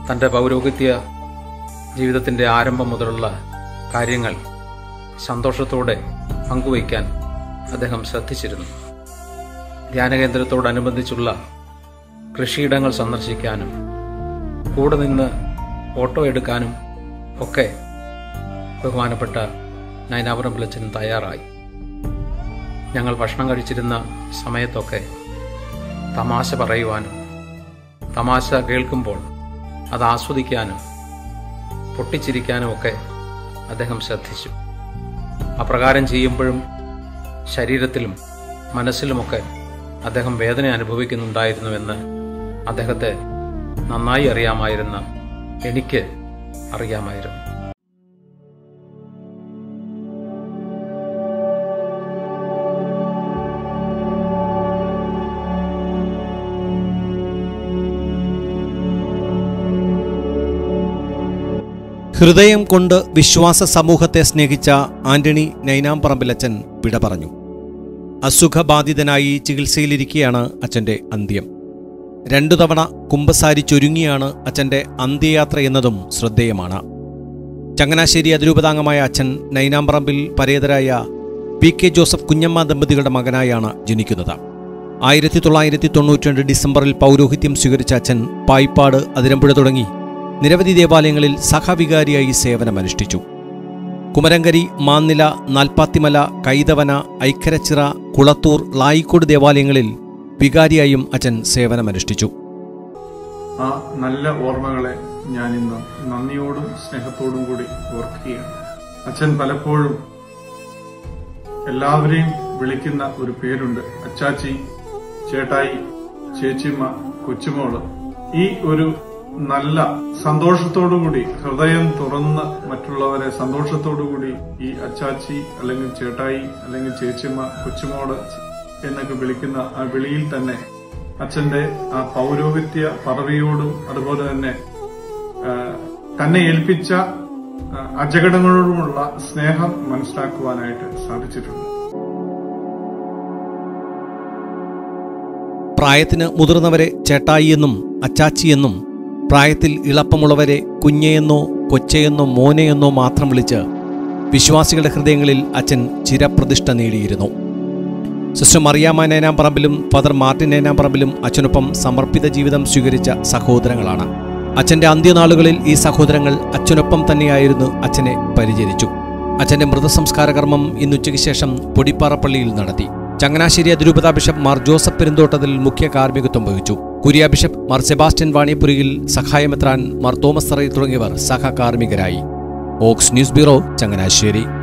തൻ്റെ പൗരോഹിത്യ ജീവിതത്തിൻ്റെ ആരംഭം മുതലുള്ള കാര്യങ്ങൾ സന്തോഷത്തോടെ പങ്കുവയ്ക്കാൻ അദ്ദേഹം ശ്രദ്ധിച്ചിരുന്നു ധ്യാനകേന്ദ്രത്തോടനുബന്ധിച്ചുള്ള കൃഷിയിടങ്ങൾ സന്ദർശിക്കാനും കൂടെ നിന്ന് ഫോട്ടോ എടുക്കാനും ഒക്കെ ബഹുമാനപ്പെട്ട നയനാപുരം പിള്ളച്ചൻ തയ്യാറായി ഞങ്ങൾ ഭക്ഷണം കഴിച്ചിരുന്ന സമയത്തൊക്കെ തമാശ പറയുവാനും തമാശ കേൾക്കുമ്പോൾ അത് ആസ്വദിക്കാനും പൊട്ടിച്ചിരിക്കാനും ഒക്കെ അദ്ദേഹം ശ്രദ്ധിച്ചു അപ്രകാരം ചെയ്യുമ്പോഴും ശരീരത്തിലും മനസ്സിലുമൊക്കെ അദ്ദേഹം വേദന അനുഭവിക്കുന്നുണ്ടായിരുന്നുവെന്ന് അദ്ദേഹത്തെ നന്നായി അറിയാമായിരുന്ന എനിക്ക് അറിയാമായിരുന്നു ഹൃദയം കൊണ്ട് വിശ്വാസ സമൂഹത്തെ സ്നേഹിച്ച ആന്റണി നൈനാംപറമ്പിലച്ചൻ വിട പറഞ്ഞു അസുഖബാധിതനായി ചികിത്സയിലിരിക്കെയാണ് അച്ഛൻ്റെ അന്ത്യം രണ്ടു തവണ കുമ്പസാരി ചൊരുങ്ങിയാണ് അച്ഛൻ്റെ അന്ത്യയാത്ര എന്നതും ശ്രദ്ധേയമാണ് ചങ്ങനാശ്ശേരി അതിരൂപതാംഗമായ അച്ഛൻ നൈനാംപറമ്പിൽ പരേതരായ പി കെ ജോസഫ് കുഞ്ഞമ്മ ദമ്പതികളുടെ മകനായാണ് ജനിക്കുന്നത് ആയിരത്തി തൊള്ളായിരത്തി തൊണ്ണൂറ്റിരണ്ട് ഡിസംബറിൽ പൗരോഹിത്യം സ്വീകരിച്ച അച്ഛൻ പായിപ്പാട് അതിരമ്പുഴ തുടങ്ങി നിരവധി ദേവാലയങ്ങളിൽ സഹവികാരിയായി സേവനമനുഷ്ഠിച്ചു കുമരങ്കരി മാന്നില നാൽപ്പാത്തിമല കൈതവന ഐക്കരച്ചിറ കുളത്തൂർ ലായിക്കോട് ദേവാലയങ്ങളിൽ വികാരിയായും അച്ഛൻ സേവനമനുഷ്ഠിച്ചു ആ നല്ല ഓർമ്മകളെ ഞാൻ ഇന്ന് നന്ദിയോടും സ്നേഹത്തോടും കൂടി ഓർക്കുകയാണ് അച്ഛൻ പലപ്പോഴും എല്ലാവരെയും വിളിക്കുന്ന ഒരു പേരുണ്ട് അച്ചാച്ചി ചേട്ടായി ചേച്ചിമ്മ കൊച്ചുമോള് ഈ ഒരു നല്ല സന്തോഷത്തോടുകൂടി ഹൃദയം തുറന്ന് മറ്റുള്ളവരെ സന്തോഷത്തോടുകൂടി ഈ അച്ചാച്ചി അല്ലെങ്കിൽ ചേട്ടായി അല്ലെങ്കിൽ ചേച്ചിമ്മ കൊച്ചുമോള് എന്നൊക്കെ വിളിക്കുന്ന ആ വിളിയിൽ തന്നെ അച്ഛന്റെ ആ പൗരോഹിത്യ പദവിയോടും അതുപോലെ തന്നെ ആ, തന്നെ ഏൽപ്പിച്ച ആ, അജഗണങ്ങളോടുമുള്ള സ്നേഹം മനസ്സിലാക്കുവാനായിട്ട് സാധിച്ചിട്ടുണ്ട് പ്രായത്തിന് മുതിർന്നവരെ ചേട്ടായിയെന്നും അച്ചാച്ചിയെന്നും പ്രായത്തിൽ ഇളപ്പമുള്ളവരെ കുഞ്ഞയെന്നോ കൊച്ചയെന്നോ മോനെയെന്നോ മാത്രം വിളിച്ച് വിശ്വാസികളുടെ ഹൃദയങ്ങളിൽ അച്ഛൻ ചിരപ്രതിഷ്ഠ നേടിയിരുന്നു സിസ്റ്റർ മറിയാമ്മ നേനാമ്പറമ്പിലും ഫാദർ മാർട്ടിൻ നേനാമ്പറമ്പിലും അച്ഛനൊപ്പം സമർപ്പിത ജീവിതം സ്വീകരിച്ച സഹോദരങ്ങളാണ് അച്ഛന്റെ അന്ത്യനാളുകളിൽ ഈ സഹോദരങ്ങൾ അച്ഛനൊപ്പം തന്നെയായിരുന്നു അച്ഛനെ പരിചരിച്ചു അച്ഛന്റെ മൃതസംസ്കാര കർമ്മം ഇന്നുച്ചയ്ക്ക് ശേഷം പൊടിപ്പാറപ്പള്ളിയിൽ നടത്തി ചങ്ങനാശ്ശേരി അതിരൂപത ബിഷപ്പ് മാർ ജോസഫ് പെരുന്തോട്ടത്തിൽ മുഖ്യ കാർമ്മികത്വം വഹിച്ചു കുര്യ ബിഷപ്പ് മാർ സെബാസ്റ്റ്യൻ വാണിയപുരിയിൽ സഹായമെത്രാൻ മാർ തോമസ് തറയിൽ തുടങ്ങിയവർ സഹകാർമ്മികരായി ഓക്സ് ന്യൂസ് ബ്യൂറോ ചങ്ങനാശ്ശേരി